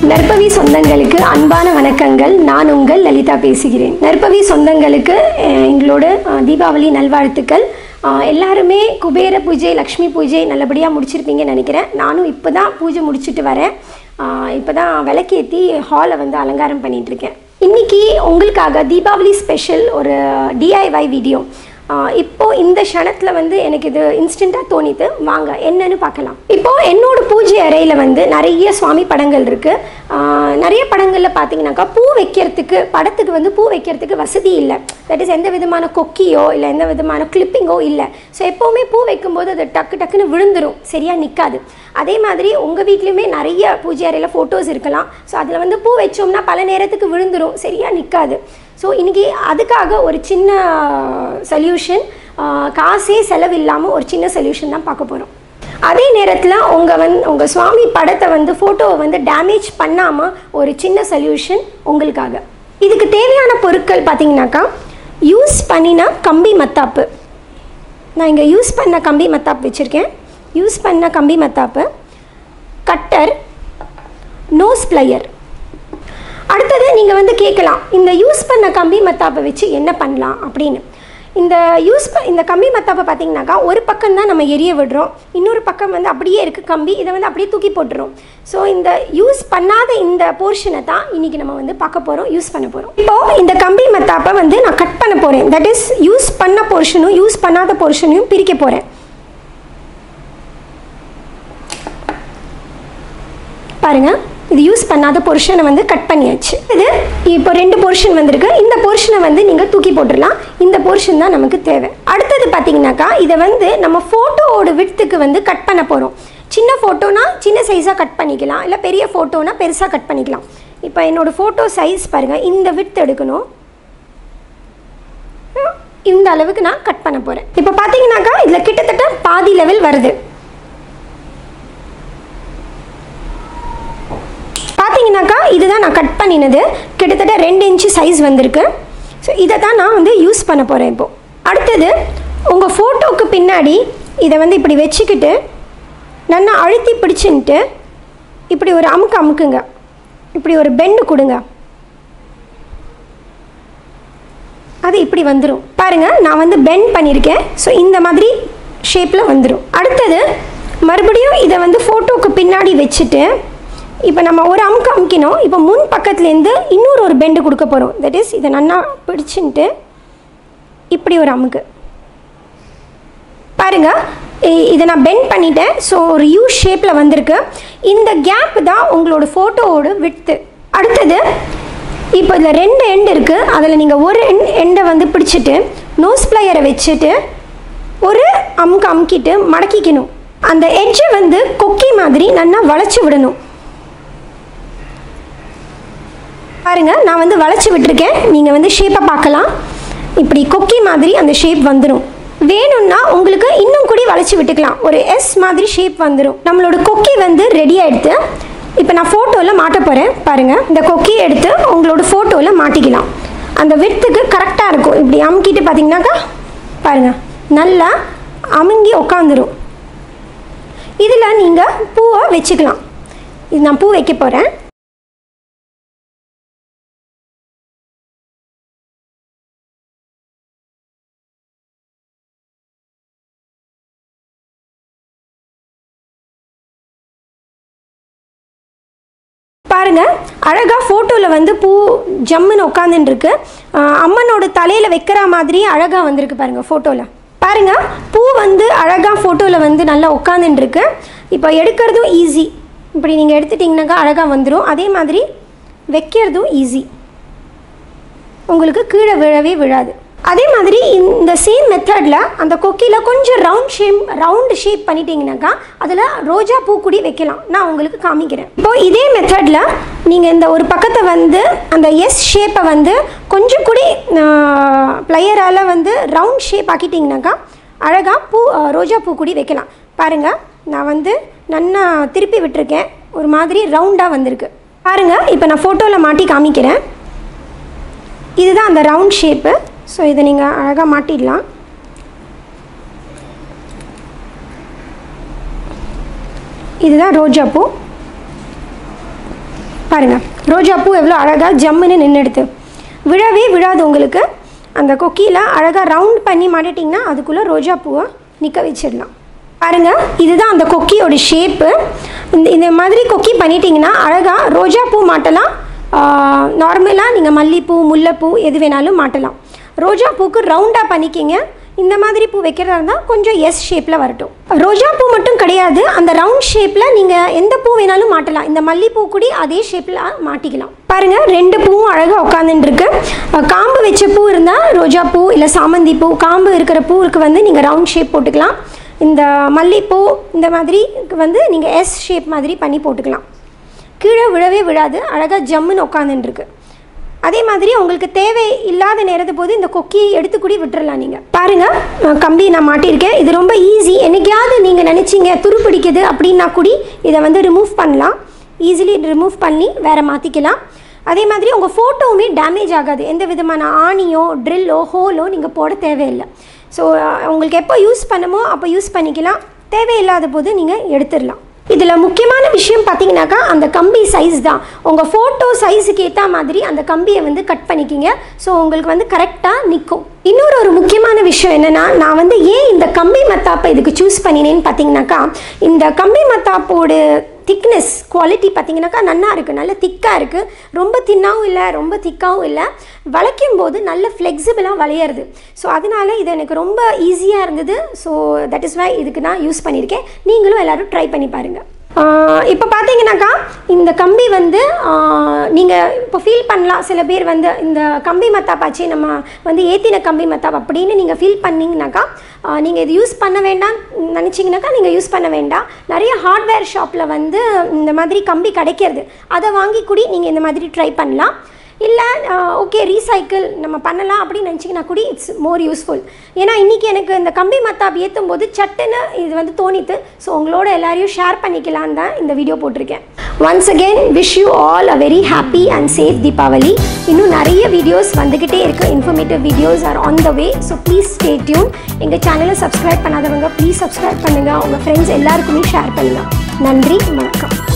நற்பவி சொந்தங்களுக்கு அன்பான வணக்கங்கள் நான் உங்கள் லலிதா பேசுகிறேன் நற்பவி சொந்தங்களுக்கு அஹ், எங்களோட அஹ், தீபாவளி நல்வாழ்த்துக்கள் அஹ், எல்லாருமே குபேர பூஜை லக்ஷ்மி பூஜை நல்லபடியாக முடிச்சிருப்பீங்கன்னு நினைக்கிறேன் நானும் இப்போ தான் பூஜை முடிச்சுட்டு வரேன் இப்போ தான் விளக்கேற்றி ஹாலை வந்து அலங்காரம் பண்ணிட்டு இருக்கேன் இன்னைக்கு உங்களுக்காக தீபாவளி ஸ்பெஷல் ஒரு டிஐஒய் வீடியோ ஆஹ் இப்போ இந்த க்ஷணத்தில் வந்து எனக்கு இது இன்ஸ்டண்ட்டாக தோணித்து வாங்க என்னன்னு பார்க்கலாம் இப்போ என்னோட பூஜை அறையில் வந்து நிறைய சுவாமி படங்கள் இருக்குது நிறைய படங்களில் பார்த்தீங்கன்னாக்கா பூ வைக்கிறதுக்கு படத்துக்கு வந்து பூ வைக்கிறதுக்கு வசதி இல்லை தட் இஸ் எந்த விதமான கொக்கியோ இல்லை எந்த விதமான கிளிப்பிங்கோ இல்லை ஸோ எப்போவுமே பூ வைக்கும்போது அது டக்கு டக்குன்னு விழுந்துரும் சரியாக நிற்காது அதே மாதிரி உங்கள் வீட்லேயுமே நிறைய பூஜை அறையில் ஃபோட்டோஸ் இருக்கலாம் ஸோ அதில் வந்து பூ வச்சோம்னா பல நேரத்துக்கு விழுந்துரும் சரியாக நிற்காது ஸோ இன்றைக்கி அதுக்காக ஒரு சின்ன சொல்யூஷன் காசே செலவில்லாமல் ஒரு சின்ன சொல்யூஷன் தான் பார்க்க போகிறோம் அதே நேரத்தில் உங்கள் வந்து உங்கள் சுவாமி படத்தை வந்து ஃபோட்டோவை வந்து டேமேஜ் பண்ணாமல் ஒரு சின்ன சொல்யூஷன் உங்களுக்காக இதுக்கு தேவையான பொருட்கள் பார்த்தீங்கன்னாக்கா யூஸ் பண்ணின கம்பி மத்தாப்பு நான் இங்கே யூஸ் பண்ண கம்பி மத்தாப்பு வச்சுருக்கேன் யூஸ் பண்ண கம்பி மத்தாப்பு கட்டர் நோஸ் பிளையர் அடுத்தது நீங்கள் வந்து கேட்கலாம் இந்த யூஸ் பண்ண கம்பி மத்தாப்பை வச்சு என்ன பண்ணலாம் அப்படின்னு இந்த யூஸ் ப இந்த கம்பி மத்தாப்பை பார்த்தீங்கன்னாக்கா ஒரு பக்கம் தான் நம்ம எரிய விடுறோம் இன்னொரு பக்கம் வந்து அப்படியே இருக்குது கம்பி இதை வந்து அப்படியே தூக்கி போட்டுரும் ஸோ இந்த யூஸ் பண்ணாத இந்த போர்ஷனை தான் இன்றைக்கி நம்ம வந்து பார்க்க போகிறோம் யூஸ் பண்ண போகிறோம் இப்போது இந்த கம்பி மத்தாப்பை வந்து நான் கட் பண்ண போகிறேன் தட் இஸ் யூஸ் பண்ண போர்ஷனும் யூஸ் பண்ணாத போர்ஷனையும் பிரிக்க போகிறேன் பாருங்க இது யூஸ் பண்ணாத போர்ஷனை வந்து கட் பண்ணியாச்சு இது இப்போ ரெண்டு போர்ஷன் வந்திருக்கு இந்த போர்ஷனை வந்து நீங்கள் தூக்கி போட்டுடலாம் இந்த போர்ஷன் தான் நமக்கு தேவை அடுத்தது பார்த்தீங்கன்னாக்கா இதை வந்து நம்ம ஃபோட்டோவோட விட்த்துக்கு வந்து கட் பண்ண போகிறோம் சின்ன ஃபோட்டோனா சின்ன சைஸாக கட் பண்ணிக்கலாம் இல்லை பெரிய ஃபோட்டோனா பெருசாக கட் பண்ணிக்கலாம் இப்போ என்னோட ஃபோட்டோ சைஸ் பாருங்கள் இந்த விட்த் எடுக்கணும் இந்த அளவுக்கு நான் கட் பண்ண போகிறேன் இப்போ பார்த்தீங்கன்னாக்கா இதில் கிட்டத்தட்ட பாதி லெவல் வருது பார்த்தீங்கன்னாக்கா இதுதான் நான் கட் பண்ணினது கிட்டத்தட்ட ரெண்டு இன்ச்சு சைஸ் வந்திருக்கு ஸோ இதை தான் நான் வந்து யூஸ் பண்ண போகிறேன் இப்போது அடுத்தது உங்கள் ஃபோட்டோவுக்கு பின்னாடி இதை வந்து இப்படி வச்சுக்கிட்டு நல்லா அழுத்தி பிடிச்சின்ட்டு இப்படி ஒரு அமுக்கு அமுக்குங்க இப்படி ஒரு பெண்டு கொடுங்க அது இப்படி வந்துடும் பாருங்கள் நான் வந்து பெண்ட் பண்ணியிருக்கேன் ஸோ இந்த மாதிரி ஷேப்பில் வந்துடும் அடுத்தது மறுபடியும் இதை வந்து ஃபோட்டோவுக்கு பின்னாடி வச்சுட்டு இப்போ நம்ம ஒரு அமுக்கு அமுக்கினோம் இப்போ முன் பக்கத்துலேருந்து இன்னொரு ஒரு பெண்டு கொடுக்க போகிறோம் தட் இஸ் இதை நல்லா பிடிச்சின்ட்டு இப்படி ஒரு அமுக்கு பாருங்க இ- இதை நான் பெண்ட் பண்ணிட்டேன் ஸோ ஒரு யூ ஷேப்பில் வந்திருக்கு இந்த கேப் தான் உங்களோட ஃபோட்டோவோட விட்த்து அடுத்தது இப்போ இதில் ரெண்டு எண்ட் இருக்குது அதில் நீங்கள் ஒரு எண்ட் எண்டை வந்து பிடிச்சிட்டு நோஸ் பிளையரை வச்சுட்டு ஒரு அமுக்கு அமுக்கிட்டு மடக்கிக்கணும் அந்த எட்ஜை வந்து கொக்கி மாதிரி நல்லா வளைச்சி விடணும் பாருங்க நான் வந்து வளைச்சி விட்டுருக்கேன் நீங்கள் வந்து ஷேப்பை பார்க்கலாம் இப்படி கொக்கி மாதிரி அந்த ஷேப் வந்துடும் வேணும்னா உங்களுக்கு இன்னும் கூட வளைச்சி விட்டுக்கலாம் ஒரு எஸ் மாதிரி ஷேப் வந்துடும் நம்மளோட கொக்கி வந்து ரெடி ஆகிடுது இப்போ நான் ஃபோட்டோவில் மாட்ட போகிறேன் பாருங்கள் இந்த கொக்கியை எடுத்து உங்களோட ஃபோட்டோவில் மாட்டிக்கலாம் அந்த விட்த்துக்கு கரெக்டாக இருக்கும் இப்படி அமுக்கிட்டு பார்த்தீங்கன்னாக்கா பாருங்கள் நல்லா அமுங்கி உட்காந்துரும் இதில் நீங்கள் பூவை வச்சுக்கலாம் இது நான் பூ வைக்க போகிறேன் பாருங்க அழகா ஃபோட்டோவில் வந்து பூ ஜம்முன்னு உட்காந்துன்னு இருக்கு ஆஹ் அம்மனோட தலையில் வைக்கிற மாதிரி அழகா வந்திருக்கு பாருங்க ஃபோட்டோவில் பாருங்க பூ வந்து அழகா ஃபோட்டோவில் வந்து நல்லா உட்காந்துன்னு இருக்கு இப்போ எடுக்கிறதும் ஈஸி இப்படி நீங்கள் எடுத்துட்டிங்கனாக்கா அழகாக வந்துடும் அதே மாதிரி வைக்கிறதும் ஈஸி உங்களுக்கு கீழே விழவே விழாது அதே மாதிரி இந்த சேம் மெத்தடில் அந்த கொக்கியில் கொஞ்சம் ரவுண்ட் ஷேப் ரவுண்டு ஷேப் பண்ணிட்டீங்கனாக்கா அதில் ரோஜா பூக்குடி வைக்கலாம் நான் உங்களுக்கு காமிக்கிறேன் இப்போ இதே மெத்தடில் நீங்கள் இந்த ஒரு பக்கத்தை வந்து அந்த எஸ் ஷேப்பை வந்து கொஞ்சம் கூடி ப்ளையரால் வந்து ரவுண்ட் ஷேப் ஆக்கிட்டிங்கனாக்கா அழகாக பூ ஆஹ், ரோஜா பூக்குடி வைக்கலாம் பாருங்கள் நான் வந்து நன்னா திருப்பி விட்டுருக்கேன் ஒரு மாதிரி ரவுண்டாக வந்திருக்கு பாருங்கள் இப்போ நான் ஃபோட்டோவில் மாட்டி காமிக்கிறேன் இதுதான் அந்த ரவுண்ட் ஷேப்பு ஸோ இதை நீங்கள் அழகாக மாட்டிடலாம் இதுதான் ரோஜா பூ பாருங்கள் ரோஜா பூ எவ்வளோ அழகாக ஜம்முன்னு நின்றுடுது விழவே விழாது உங்களுக்கு அந்த கொக்கியில் அழகாக ரவுண்ட் பண்ணி மாட்டிட்டிங்கன்னா அதுக்குள்ளே ரோஜா பூவை நிற்க வச்சிடலாம் பாருங்க இதுதான் அந்த கொக்கியோட ஷேப்பு இந்த இந்த மாதிரி கொக்கி பண்ணிட்டீங்கன்னா அழகாக ரோஜா பூ மாட்டலாம் நார்மலாக நீங்கள் மல்லிப்பூ முல்லைப்பூ எது வேணாலும் மாட்டலாம் ரோஜா பூக்கு ரவுண்டாக பண்ணிக்கிங்க இந்த மாதிரி பூ வைக்கிறதா இருந்தால் கொஞ்சம் எஸ் ஷேப்பில் வரட்டும் ரோஜா பூ மட்டும் கிடையாது அந்த ரவுண்ட் ஷேப்பில் நீங்கள் எந்த பூ வேணாலும் மாட்டலாம் இந்த மல்லிப்பூ கூடி அதே ஷேப்பில் மாட்டிக்கலாம் பாருங்க ரெண்டு பூவும் அழகாக உட்காந்துட்டு இருக்கு அஹ் காம்பு வச்ச பூ இருந்தால் ரோஜா பூ இல்லை சாமந்தி பூ காம்பு இருக்கிற பூவுக்கு வந்து நீங்கள் ரவுண்ட் ஷேப் போட்டுக்கலாம் இந்த மல்லிப்பூ இந்த மாதிரி வந்து நீங்கள் எஸ் ஷேப் மாதிரி பண்ணி போட்டுக்கலாம் கீழே விழவே விழாது அழகாக ஜம்முன்னு உட்காந்துட்டு இருக்கு அதே மாதிரி உங்களுக்கு தேவை இல்லாத நேரத்து போது இந்த கொக்கியை எடுத்து கூடி விட்டுறலாம் நீங்கள் பாருங்கள் அஹ் கம்பி நான் மாட்டியிருக்கேன் இது ரொம்ப ஈஸி என்னைக்காவது நீங்கள் நினச்சிங்க துரு பிடிக்குது அப்படின்னா கூடி இதை வந்து ரிமூவ் பண்ணலாம் ஈஸிலி ரிமூவ் பண்ணி வேறு மாற்றிக்கலாம் அதே மாதிரி உங்கள் ஃபோட்டோவுமே டேமேஜ் ஆகாது எந்த விதமான ஆணியோ ட்ரில்லோ ஹோலோ நீங்கள் போட தேவையில்லை ஸோ உங்களுக்கு எப்போ யூஸ் பண்ணுமோ அப்போ யூஸ் பண்ணிக்கலாம் தேவையில்லாத போது நீங்கள் எடுத்துடலாம் இதில் முக்கியமான விஷயம் பார்த்தீங்கன்னாக்கா அந்த கம்பி சைஸ் தான் உங்கள் ஃபோட்டோ சைஸுக்கு ஏற்ற மாதிரி அந்த கம்பியை வந்து கட் பண்ணிக்கிங்க ஸோ உங்களுக்கு வந்து கரெக்டாக நிற்கும் இன்னொரு ஒரு முக்கியமான விஷயம் என்னென்னா நான் வந்து ஏன் இந்த கம்பி மத்தாப்பை இதுக்கு சூஸ் பண்ணினேன்னு பார்த்தீங்கன்னாக்கா இந்த கம்பி மத்தாப்போட திக்னஸ் குவாலிட்டி பார்த்தீங்கன்னாக்கா நல்லா இருக்குது நல்ல திக்காக இருக்குது ரொம்ப தின்னாவும் இல்லை ரொம்ப திக்காவும் இல்லை வளைக்கும் போது நல்ல ஃப்ளெக்சிபிளாக வளையிறது ஸோ அதனால இது எனக்கு ரொம்ப ஈஸியாக இருந்தது ஸோ தட் இஸ் வை இதுக்கு நான் யூஸ் பண்ணியிருக்கேன் நீங்களும் எல்லோரும் ட்ரை பண்ணி பாருங்கள் இப்போ பார்த்தீங்கன்னாக்கா இந்த கம்பி வந்து நீங்கள் இப்போ ஃபீல் பண்ணலாம் சில பேர் வந்து இந்த கம்பி மத்தாப்பாச்சு நம்ம வந்து ஏற்றின கம்பி மத்தாப் அப்படின்னு நீங்கள் ஃபீல் பண்ணிங்கனாக்கா நீங்கள் இது யூஸ் பண்ண வேண்டாம் நினச்சிங்கனாக்கா நீங்கள் யூஸ் பண்ண வேண்டாம் நிறைய ஹார்ட்வேர் ஷாப்பில் வந்து இந்த மாதிரி கம்பி கிடைக்கிறது அதை வாங்கி கூடி நீங்கள் இந்த மாதிரி ட்ரை பண்ணலாம் இல்லை ஓகே ரீசைக்கிள் நம்ம பண்ணலாம் அப்படின்னு நினச்சிங்கன்னா கூட இட்ஸ் மோர் யூஸ்ஃபுல் ஏன்னா இன்றைக்கி எனக்கு இந்த கம்பி மத்தாப் ஏற்றும் போது சட்டுன்னு இது வந்து தோணித்து ஸோ உங்களோட எல்லாரையும் ஷேர் பண்ணிக்கலான்னு தான் இந்த வீடியோ போட்டிருக்கேன் once again wish you all a very happy and safe Deepavali இன்னும் நிறைய வீடியோஸ் வந்துக்கிட்டே இருக்குது informative videos are on the way so please stay tuned எங்கள் சேனலை சப்ஸ்கிரைப் பண்ணாதவங்க ப்ளீஸ் சப்ஸ்கிரைப் பண்ணுங்கள் உங்கள் ஃப்ரெண்ட்ஸ் எல்லாருக்குமே ஷேர் பண்ணுங்கள் நன்றி வணக்கம்